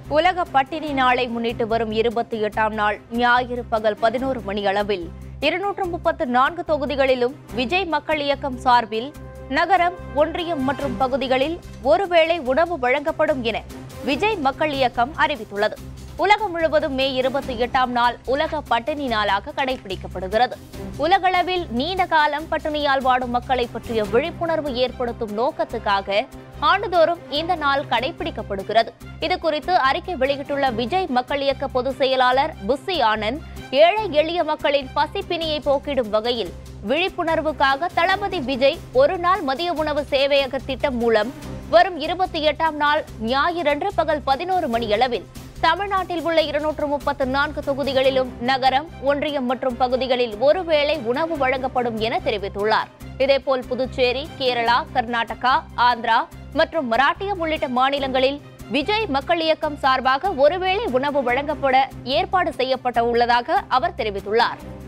உலக பட்டினி நாளை முன்னிட்டு வரும் இருபத்தி எட்டாம் நாள் ஞாயிறு பகல் பதினோரு மணி அளவில் இருநூற்று முப்பத்து நான்கு தொகுதிகளிலும் விஜய் மக்கள் இயக்கம் சார்பில் நகரம் ஒன்றியம் மற்றும் பகுதிகளில் ஒருவேளை உணவு வழங்கப்படும் என விஜய் மக்கள் இயக்கம் அறிவித்துள்ளது உலகம் முழுவதும் மே இருபத்தி எட்டாம் நாள் உலக பட்டினி நாளாக கடைபிடிக்கப்படுகிறது உலகளவில் நீண்ட காலம் பட்டினியால் வாடும் மக்களை பற்றிய விழிப்புணர்வு ஏற்படுத்தும் நோக்கத்துக்காக ஆண்டுதோறும் இந்த நாள் கடைபிடிக்கப்படுகிறது இது குறித்து அறிக்கை வெளியிட்டுள்ள விஜய் மக்கள் இயக்க பொதுச் செயலாளர் புஸ்ஸி ஆனந்த் ஏழை எளிய மக்களின் பசிப்பினியை போக்கிடும் வகையில் விழிப்புணர்வுக்காக தளபதி விஜய் ஒரு நாள் மதிய உணவு சேவையக திட்டம் மூலம் வரும் இருபத்தி எட்டாம் நாள் ஞாயிறன்று பகல் பதினோரு மணியளவில் தமிழ்நாட்டில் உள்ள இருநூற்று முப்பத்து நான்கு தொகுதிகளிலும் நகரம் ஒன்றியம் மற்றும் பகுதிகளில் ஒருவேளை உணவு வழங்கப்படும் என தெரிவித்துள்ளார் இதேபோல் புதுச்சேரி கேரளா கர்நாடகா ஆந்திரா மற்றும் மராட்டியம் உள்ளிட்ட மாநிலங்களில் விஜய் மக்கள் இயக்கம் சார்பாக ஒருவேளை உணவு வழங்கப்பட ஏற்பாடு செய்யப்பட உள்ளதாக அவர் தெரிவித்துள்ளார்